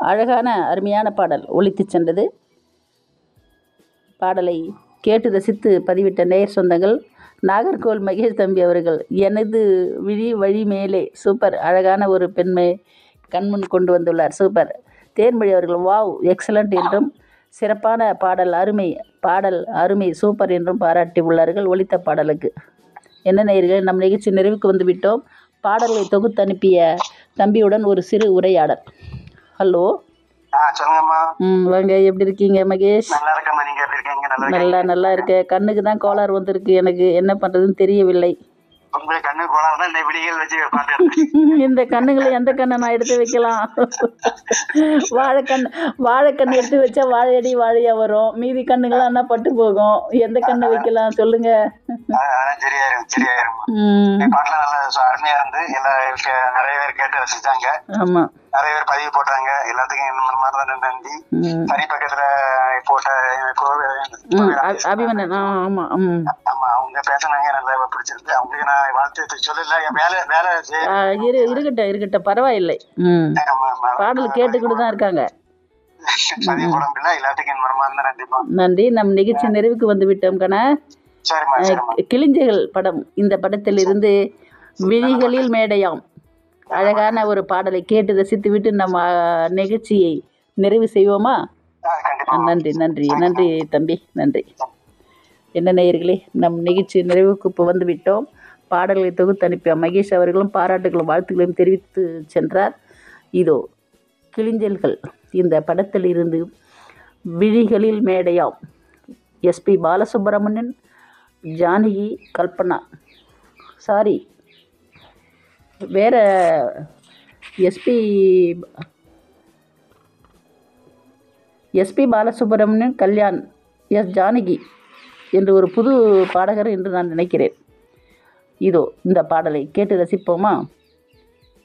அழகான அருமையான பாடல் ஒலித்துச் சென்றது பாடலை கேட்டு ரசித்து பதிவிட்ட நேயர் சொந்தங்கள் நாகர்கோவில் மகேஷ் தம்பி அவர்கள் எனது விழி வழி மேலே சூப்பர் அழகான ஒரு பெண்மை கண்முன் கொண்டு வந்துள்ளார் சூப்பர் தேன்மொழி அவர்கள் வாவ் எக்ஸலண்ட் என்றும் சிறப்பான பாடல் அருமை பாடல் அருமை சூப்பர் என்றும் பாராட்டி உள்ளார்கள் ஒலித்த பாடலுக்கு என்ன நேயர்களே நம் நிகழ்ச்சி நிறைவுக்கு வந்து விட்டோம் பாடல்களை தொகுத்து அனுப்பிய தம்பியுடன் ஒரு சிறு உரையாடல் ஹலோ ஆ சொல்லுங்கம்மா ம் வாங்க எப்படி இருக்கீங்க மகேஷ் நல்லா இருக்கம்மா நீங்க எப்படி இருக்கீங்க நல்லா நல்லா இருக்கீங்க நல்லா இருக்கு கண்ணுக்கு தான் கோளாறு வந்திருக்கு எனக்கு என்ன பண்ணுறதுன்னு தெரியவில்லை உங்களுக்கு கண்ணு போலாம் தான் இந்த விடிகள் வச்சு பாட்டு இந்த கண்ணுங்களை எந்த கண்ணை நான் எடுத்து வைக்கலாம் வாழைக்கண் வாழைக்கண் எடுத்து வச்சா வாழையடி வாழையா வரும் மீதி கண்ணுங்களாம் என்ன பட்டு போகும் எந்த கண்ணை வைக்கலாம் சொல்லுங்க அதான் சரியாயிரும் சரியாயிரும்மா ம் இந்த பாட்டுலாம் நல்லா சு- அருமையா இருந்து எல்லா கே- நிறைய பேர் கேட்டு ரசிச்சாங்க ஆமாம் நிறைய பேர் பதிவு போட்டாங்க எல்லாத்துக்கும் இந்த மாதிரி தான் நன்றி ம் தனி பக்கத்துல போட்ட கோவில் ம் அபி- அபிமன்னன் ஆ ஆமாம் ம் ஆமா அவங்க பேசினாங்க நல்லா பிடிச்சிருந்து அவங்களுக்கு நான் வாழ்த்து சொல்லல என் வேலை வேலை செய்ய ஆ, இரு இருக்கட்டும் இருக்கட்டும் பரவாயில்லை ம் ஆமா, ஆமா. பாடல் கேட்டுக்கிட்டு தான் இருக்காங்க பதிவு போட முடியல எல்லாத்துக்கும் என் மனமார்ந்த நன்றிம்மா நன்றி நம் நிகழ்ச்சி நிறைவுக்கு வந்து விட்டோம் கண்ணா சரிம்மா சரிம்மா கிளிஞ்சைகள் படம் இந்த படத்திலிருந்து விழிகளில் மேடையாம் அழகான ஒரு பாடலை கேட்டு ரசித்து விட்டு நம்ம அஹ், நிகழ்ச்சியை நிறைவு செய்வோமா ஆ, கண்டிப்பா நன்றி நன்றி நன்றி தம்பி நன்றி என்ன நேயர்களே நம் நிகழ்ச்சி நிறைவுக்கு இப்போ வந்து விட்டோம் பாடல்களை தொகுத்து அனுப்பிய மகேஷ் அவர்களும் பாராட்டுகளும் வாழ்த்துக்களையும் தெரிவித்து சென்றார் இதோ கிளிஞ்சல்கள் இந்த படத்தில் இருந்து விழிகளில் மேடையாம் எஸ்பி பாலசுப்ரமணியன் ஜானகி கல்பனா சாரி வேற SP SP Balasubrahmanyam Kalyan S Janaki என்று ஒரு புது பாடகர் என்று நான் நினைக்கிறேன் இதோ இந்த பாடலை கேட்டு ரசிப்போமா